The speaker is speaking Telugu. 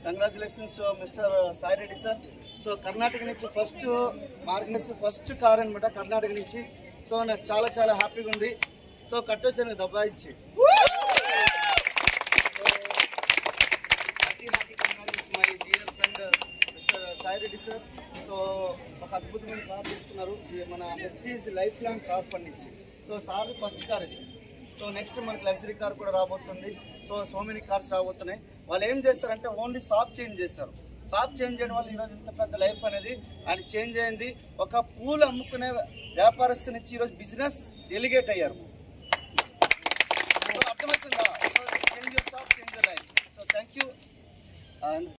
congratulations mister Sai Reddy sir so Karnataka నుంచి ఫస్ట్ మార్గనెస్ ఫస్ట్ కార్ అనమాట కర్ణాటక నుంచి సో నాకు చాలా చాలా హ్యాపీగా ఉంది సో కట్టొచ్చాను డబ్బా ఇచ్చి happy happy congratulation my dear friend mister Sai Reddy sir so ఒక అద్భుతమైన కార్ తీసుకున్నారు ఇది మన Vestige life long car fund నుంచి సో సార్ ఫస్ట్ కార్ ఇది సో నెక్స్ట్ మనకి లగ్జరీ కార్ కూడా రాబోతుంది సో సో మెనీ కార్స్ రాబోతున్నాయి వాళ్ళు ఏం చేస్తారంటే ఓన్లీ షాప్ చేంజ్ చేస్తారు షాప్ చేంజ్ చేయడం వల్ల ఈరోజు ఇంత పెద్ద లైఫ్ అనేది ఆయన చేంజ్ అయింది ఒక పూలు అమ్ముకునే వ్యాపారస్తు నుంచి ఈరోజు బిజినెస్ డెలిగేట్ అయ్యారు సో అర్థమవుతుందా so change your shop change your life so thank you and